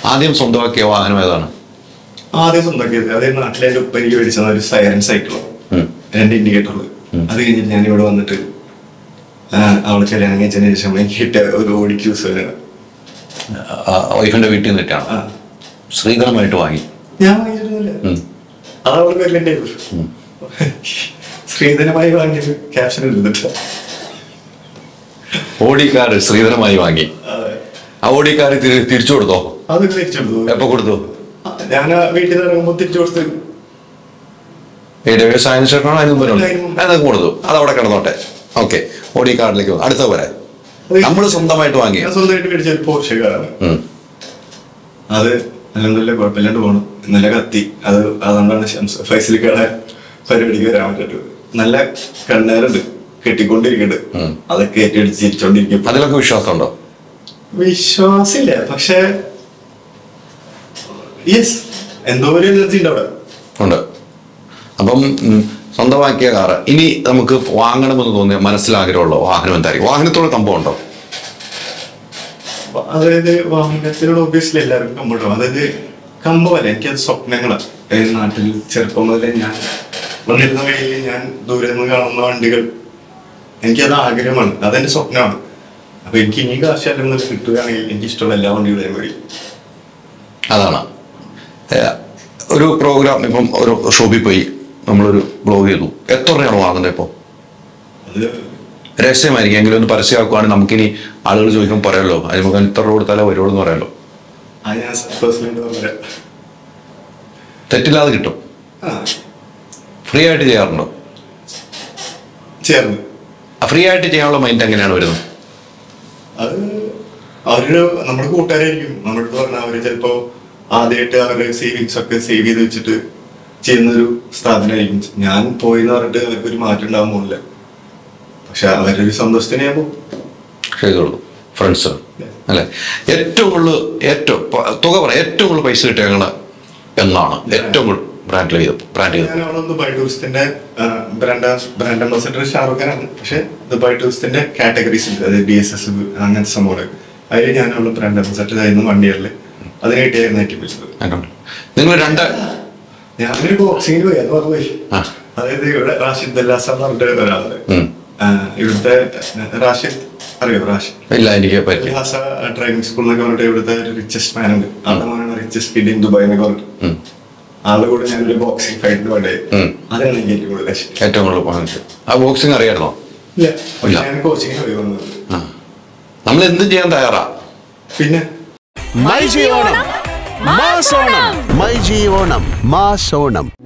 ആദ്യം സ്വന്തമാക്കിയ വാഹനം ഏതാണ് ആദ്യം സ്വന്തമാക്കിയത് അതേ നാട്ടിലെ എൻ്റെ ഉപ്പ എനിക്ക് മേടിച്ചത് ഒരു സൈറൻ സൈക്കിളോ ഉം. രണ്ട് ഇൻഡിക്കേറ്ററുകൾ അത് കഴിഞ്ഞിട്ട് ഞാൻ ഇവിടെ വന്നിട്ട് ആ, അവളെ കല്യാണം കഴിച്ചതിന് ശേഷം എനിക്ക് കിട്ടിയ ഒരു ഓടി ക്യൂസ് വരെയാണ് ആ, വൈഫിന്റെ വീട്ടിൽ നിന്നിട്ടാണ് ആ. ശ്രീധരമായിട്ട് വാങ്ങി ഞാൻ വാങ്ങിച്ചിട്ടൊന്നുമില്ല ഉം. അത് അവൾക്ക് വരണ്ടേ ശ്രീധരമായി വാങ്ങിയത് ക്യാപ്ഷൻ എഴുതിട്ട് ഓടിക്കാർ ശ്രീധരമായി വാങ്ങി ആ ഓടിക്കാർ തിരി- തിരിച്ചു കൊടുത്തോ അത് തിരിച്ചെടുത്തു എപ്പോ കൊടുത്തു ഞാൻ ആ വീട്ടിൽ നിന്ന് ഇറങ്ങുമ്പോൾ തിരിച്ചു കൊടുത്ത് ഏത് സയൻസ് ചേട്ടനാണോ അതിന് മുമ്പ് അതിന് മുമ്പ്. അതൊക്കെ കൊടുത്തു അത് അവിടെ കിടന്നോട്ടെ ഓക്കെ ഓടിക്കാറിലേക്ക് വന്നു. അടുത്ത പോരെ നമ്മൾ സ്വന്തമായിട്ട് വാങ്ങിയ ഞാൻ സ്വന്തമായിട്ട് മേടിച്ച ഒരു പോർഷെ കാറാണ് ഉം. അത് അല്ലെന്നില്ല കുഴപ്പമില്ലാണ്ട് പോകണം ഇന്നലെ കത്തി അത് അതുകൊണ്ടാണ് ഷംസ് ഫൈസലിക്കയുടെ പരിപാടിക്ക് വരാൻ പറ്റത് നല്ല കണ്ണേറുണ്ട് കെട്ടിക്കൊണ്ടിരിക്കുന്നുണ്ട് ഉം. അതൊക്കെ ഏറ്റെടുത്ത് ചിരിച്ചോണ്ടിരിക്കും അതിലൊക്കെ വിശ്വാസമുണ്ടോ വിശ്വാസില്ല പക്ഷെ യെസ് എന്തോ ഒരു എനർജി ഉണ്ട് അവിടെ ഉണ്ട് അപ്പം ഉം, സ്വന്തമാക്കിയ കാറ് ഇനി നമുക്ക് വാങ്ങണമെന്ന് തോന്നിയ മനസ്സിലാഗ്രഹമുള്ള വാഹനം എന്തായിരിക്കും വാഹനത്തോട് കമ്പം ഉണ്ടോ അതായത് വാഹനത്തിനോട് ഒബ്വിയസ്ലി എല്ലാവർക്കും കമ്പോട്ടും അതായത് കമ്പമല്ല എനിക്കത് സ്വപ്നങ്ങളാണ് അതായത് നാട്ടിൽ ചെറുപ്പം മുതലേ ഞാൻ വന്നിരുന്ന വഴിയിൽ ഞാൻ ദൂരെ നിന്ന് കാണുന്ന വണ്ടികൾ എനിക്കത് ആഗ്രഹമാണ് അതെന്റെ സ്വപ്നമാണ് അപ്പൊ എനിക്ക് ഇനി കാശാലും കിട്ടുകയാണെങ്കിൽ എനിക്ക് ഇഷ്ടമുള്ള എല്ലാ വണ്ടികളും ഞാൻ മേടിക്കും അതാണ് ഏ, ഒരു പ്രോഗ്രാം ഇപ്പം ഒരു ഷോപ്പിൽ പോയി നമ്മളൊരു ബ്ലോഗ് ചെയ്തു എത്ര രൂപയാണ് വാങ്ങുന്നത് ഇപ്പോൾ അത് രഹസ്യമായിരിക്കും എങ്കിലും ഒന്ന് പരസ്യമാക്കുവാണെങ്കിൽ നമുക്കിനി ആളുകൾ ചോദിക്കുമ്പോൾ പറയാമല്ലോ അതിന് നമുക്ക് ഇത്ര രൂപ കൊടുത്താലേ വരുള്ളൂ എന്ന് പറയാമല്ലോ അത് ഞാൻ പേഴ്സണലി പറയാം തെറ്റില്ലാതെ കിട്ടും ആ ഫ്രീ ആയിട്ട് ചെയ്യാറുണ്ടോ ചേർന്ന് ഫ്രീ ആയിട്ട് ചെയ്യാനുള്ള മൈൻഡ് എങ്ങനെയാണ് വരുന്നത് അത് അവരുടെ നമ്മുടെ കൂട്ടുകാരായിരിക്കും നമ്മുടെ അടുത്ത് പറഞ്ഞാൽ അവര് ചിലപ്പോ ആദ്യമായിട്ട് അവരുടെ സേവിങ്സ് ഒക്കെ സേവ് ചെയ്ത് വെച്ചിട്ട് ചെയ്യുന്നൊരു സ്ഥാപനമായിരിക്കും ഞാൻ പോയി എന്ന് പറഞ്ഞിട്ട് അവർക്ക് ഒരു മാറ്റം ഉണ്ടാകാൻ പോകുന്നില്ല പക്ഷെ അവരുടെ ഒരു സന്തോഷത്തിന് ഞാൻ പോകും ചെയ്തോളൂ ഫ്രണ്ട്സ് അല്ലെ ഏറ്റവും കൂടുതൽ ഏറ്റവും പ- തുക പറ ഏറ്റവും കൂടുതൽ പൈസ കിട്ടിയ ഞങ്ങള് എന്നാണ് ഏറ്റവും കൂടുതൽ ബ്രാൻഡ് ചെയ്ത് ബ്രാൻഡ് ചെയ്ത് ഞാൻ അവിടെ ദുബായ് ടൂറിസ്റ്റിന്റെ ബ്രാൻഡ് ബ്രാൻഡ് അംബാസിഡർ ഷാറുഖ് ഖാനാണ് പക്ഷെ ദുബായ് ടൂറിസ്റ്റിന്റെ കാറ്റഗറീസ് ഉണ്ട് അതായത് ബി എസ് എസ് അങ്ങനത്തെ സംഭവങ്ങൾ അതിൽ ഞാനുള്ള ബ്രാൻഡ് അംബാസിഡർ ആയിരുന്നു വൺ ഇയറിൽ അതിന് കിട്ടിയായിരുന്നു ഏറ്റവും വിളിച്ചത് നിങ്ങൾ രണ്ട് ഞാനൊരു ബോക്സിങ്ങിന് പോയി അത് മറന്നുപോയി ആ. അതായത് ഇവിടെ റാഷിദ് ദല്ലാസ എന്ന് പറഞ്ഞിട്ട് ഒരാളുണ്ട് ഉം. ആ, ഇവിടുത്തെ റാഷിദ് അറിയോ റാഷിദ് ഇല്ല എനിക്ക് പറ്റി ദല്ലാസ ഡ്രൈവിംഗ് സ്കൂൾ എന്നൊക്കെ പറഞ്ഞിട്ട് ഇവിടുത്തെ ഒരു റിച്ചസ്റ്റ് മാൻ ഉണ്ട് ആളുടെ മോനാണ് റിച്ചസ്റ്റ് കിഡ് ഇൻ ദുബായ് എന്നൊക്കെ പറഞ്ഞിട്ട് ഉം. ആളുടെ കൂടെ ഞാനൊരു ബോക്സിംഗ് ഫൈറ്റിന് വേണ്ടി ഉം. അതാണ് എനിക്ക് ഏറ്റവും കൂടുതൽ ഇഷ്ടം ഏറ്റവും കൂടുതൽ വാങ്ങിച്ചു ആ ബോക്സിംഗ് അറിയായിരുന്നോ ഇല്ല ഇല്ല. ഞാൻ കോച്ചിങ്ങിന് പോയി വന്നത് ആ നമ്മൾ എന്തും ചെയ്യാൻ തയ്യാറാ പിന്നെ my G Onam mass Onam my G Onam mass Onam